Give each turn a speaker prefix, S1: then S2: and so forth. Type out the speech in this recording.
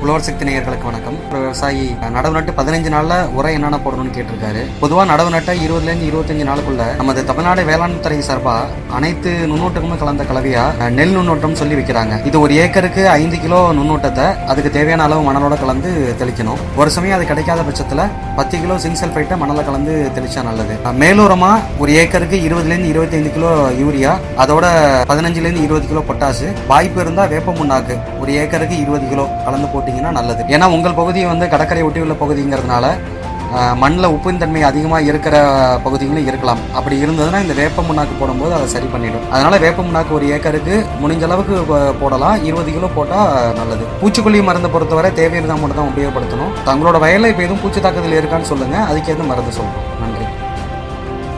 S1: உழவர் சக்தி நேயர்களுக்கு வணக்கம் ஒரு விவசாயி நடவு நட்டு பதினஞ்சு நாள்ல உரம் என்னென்ன போடணும்னு கேட்டிருக்காரு பொதுவா நடவு நட்ட இருபதுல இருந்து இருபத்தஞ்சு நாளுக்குள்ள நமது தமிழ்நாடு வேளாண் துறை சார்பா அனைத்து நுண்ணூட்டமும் கலந்த கலவையா அஹ், நெல் நுண்ணூட்டம் சொல்லி வைக்கிறாங்க இது ஒரு ஏக்கருக்கு ஐந்து கிலோ நுண்ணூட்டத்தை அதுக்கு தேவையான அளவு மணலோட கலந்து தெளிக்கணும் ஒரு சமயம் அது கிடைக்காத பட்சத்துல பத்து கிலோ சிங் சல்ஃபைட்டை மணல கலந்து தெளிச்சா நல்லது அஹ், மேலோரமா ஒரு ஏக்கருக்கு இருபதுல இருந்து இருபத்தைந்து கிலோ யூரியா அதோட பதினஞ்சுல இருந்து இருபது கிலோ பொட்டாசு வாய்ப்பு இருந்தா வேப்ப முன்னாக்கு ஒரு ஏக்கருக்கு இருபது கிலோ கலந்து போட்டீங்கன்னா நல்லது ஏன்னா உங்கள் பகுதி வந்து கடற்கரை ஒட்டியுள்ள பகுதிங்கிறதுனால மண்ணில் உப்பின் தன்மை அதிகமாக இருக்கிற பகுதிகளும் இருக்கலாம் அப்படி இருந்ததுன்னா இந்த வேப்ப முன்னாக்கு போடும்போது அதை சரி பண்ணிடும் அதனால வேப்ப முன்னாக்கு ஒரு ஏக்கருக்கு முடிஞ்ச அளவுக்கு போ- போடலாம் இருபது கிலோ போட்டால் நல்லது பூச்சிக்கொல்லி மருந்தை பொறுத்தவரை தேவையிருந்தால் மட்டும் தான் உபயோகப்படுத்தணும் தங்களோட வயலில் இப்போ எதுவும் பூச்சி தாக்குதல் இருக்கான்னு சொல்லுங்க அதுக்கு எதுவும் மருந்து சொல்றோம்